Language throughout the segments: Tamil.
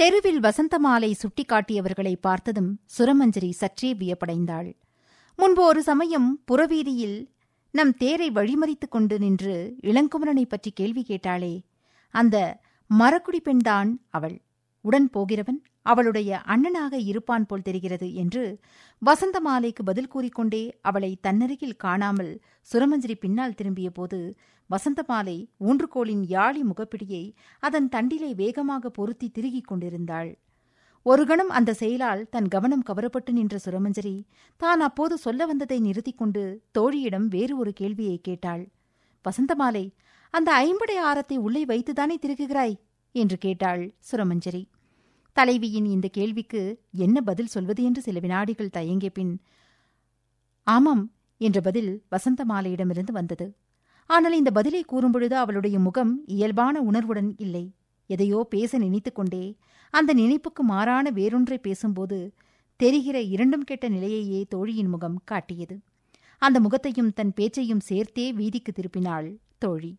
தெருவில் வசந்தமாலை சுட்டிக்காட்டியவர்களை பார்த்ததும் சுரமஞ்சரி சற்றே வியப்படைந்தாள் முன்பு ஒரு சமயம் புறவீதியில் நம் தேரை வழிமறித்துக் கொண்டு நின்று இளங்குமரனை பற்றி கேள்வி கேட்டாளே அந்த மரக்குடி பெண்தான் அவள் உடன் போகிறவன் அவளுடைய அண்ணனாக இருப்பான் போல் தெரிகிறது என்று வசந்தமாலைக்கு பதில் கூறிக்கொண்டே அவளை தன்னருகில் காணாமல் சுரமஞ்சரி பின்னால் திரும்பிய போது வசந்தமாலை ஊன்றுகோலின் யாழி முகப்பிடியை அதன் தண்டிலே வேகமாக பொருத்தி திருகிக் கொண்டிருந்தாள் ஒரு கணம் அந்த செயலால் தன் கவனம் கவரப்பட்டு நின்ற சுரமஞ்சரி தான் அப்போது சொல்ல வந்ததை நிறுத்திக் கொண்டு தோழியிடம் வேறு ஒரு கேள்வியை கேட்டாள் வசந்தமாலை அந்த ஐம்படை ஆரத்தை உள்ளே வைத்துதானே திருகுகிறாய் என்று கேட்டாள் சுரமஞ்சரி தலைவியின் இந்த கேள்விக்கு என்ன பதில் சொல்வது என்று சில வினாடிகள் தயங்கிய பின் ஆமாம் என்ற பதில் வசந்தமாலையிடமிருந்து வந்தது ஆனால் இந்த பதிலை கூறும்பொழுது அவளுடைய முகம் இயல்பான உணர்வுடன் இல்லை எதையோ பேச நினைத்துக் கொண்டே அந்த நினைப்புக்கு மாறான வேறொன்றை பேசும்போது தெரிகிற இரண்டும் கெட்ட நிலையையே தோழியின் முகம் காட்டியது அந்த முகத்தையும் தன் பேச்சையும் சேர்த்தே வீதிக்கு திருப்பினாள் தோழி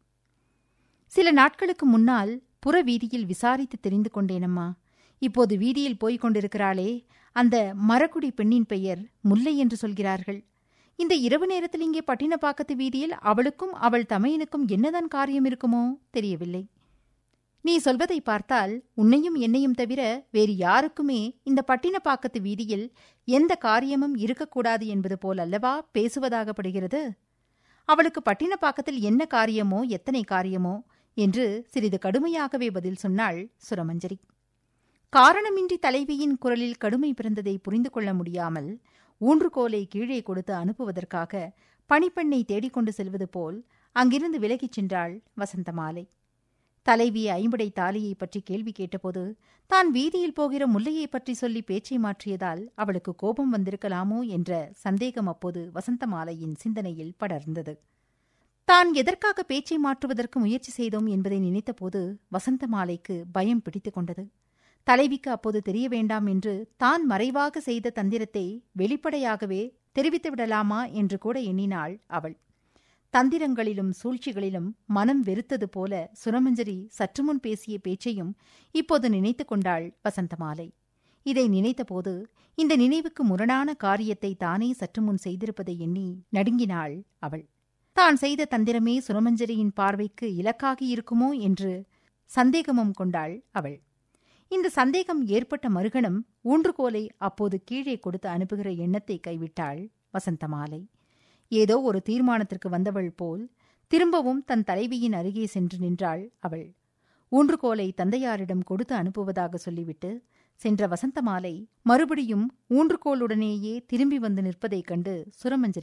சில நாட்களுக்கு முன்னால் புற வீதியில் விசாரித்து தெரிந்து கொண்டேனம்மா இப்போது வீதியில் போய்க் கொண்டிருக்கிறாளே அந்த மரக்குடி பெண்ணின் பெயர் முல்லை என்று சொல்கிறார்கள் இந்த இரவு நேரத்தில் இங்கே பட்டினப்பாக்கத்து வீதியில் அவளுக்கும் அவள் தமையனுக்கும் என்னதான் காரியம் இருக்குமோ தெரியவில்லை நீ சொல்வதை பார்த்தால் உன்னையும் என்னையும் தவிர வேறு யாருக்குமே இந்த பட்டினப்பாக்கத்து வீதியில் எந்த காரியமும் இருக்கக்கூடாது என்பது போல் அல்லவா பேசுவதாகப்படுகிறது அவளுக்கு பட்டினப்பாக்கத்தில் என்ன காரியமோ எத்தனை காரியமோ என்று சிறிது கடுமையாகவே பதில் சொன்னாள் சுரமஞ்சரி காரணமின்றி தலைவியின் குரலில் கடுமை பிறந்ததை புரிந்து கொள்ள முடியாமல் ஊன்றுகோலை கீழே கொடுத்து அனுப்புவதற்காக பணிப்பெண்ணை தேடிக்கொண்டு செல்வது போல் அங்கிருந்து விலகிச் சென்றாள் வசந்தமாலை தலைவி ஐம்படை தாலியை பற்றி கேள்வி கேட்டபோது தான் வீதியில் போகிற முல்லையை பற்றி சொல்லி பேச்சை மாற்றியதால் அவளுக்கு கோபம் வந்திருக்கலாமோ என்ற சந்தேகம் அப்போது வசந்தமாலையின் சிந்தனையில் படர்ந்தது தான் எதற்காக பேச்சை மாற்றுவதற்கு முயற்சி செய்தோம் என்பதை நினைத்தபோது வசந்தமாலைக்கு பயம் பிடித்துக் கொண்டது தலைவிக்கு அப்போது தெரிய வேண்டாம் என்று தான் மறைவாக செய்த தந்திரத்தை வெளிப்படையாகவே தெரிவித்து விடலாமா என்று கூட எண்ணினாள் அவள் தந்திரங்களிலும் சூழ்ச்சிகளிலும் மனம் வெறுத்தது போல சுரமஞ்சரி சற்றுமுன் பேசிய பேச்சையும் இப்போது நினைத்து கொண்டாள் வசந்தமாலை இதை நினைத்தபோது இந்த நினைவுக்கு முரணான காரியத்தை தானே சற்றுமுன் செய்திருப்பதை எண்ணி நடுங்கினாள் அவள் தான் செய்த தந்திரமே சுரமஞ்சரியின் பார்வைக்கு இலக்காகி இருக்குமோ என்று சந்தேகமும் கொண்டாள் அவள் இந்த சந்தேகம் ஏற்பட்ட மறுகணம் ஊன்றுகோலை அப்போது கீழே கொடுத்து அனுப்புகிற எண்ணத்தை கைவிட்டாள் வசந்தமாலை ஏதோ ஒரு தீர்மானத்திற்கு வந்தவள் போல் திரும்பவும் தன் தலைவியின் அருகே சென்று நின்றாள் அவள் ஊன்றுகோலை தந்தையாரிடம் கொடுத்து அனுப்புவதாக சொல்லிவிட்டு சென்ற வசந்தமாலை மறுபடியும் ஊன்றுகோளுடனேயே திரும்பி வந்து நிற்பதைக் கண்டு சுரமஞ்சரி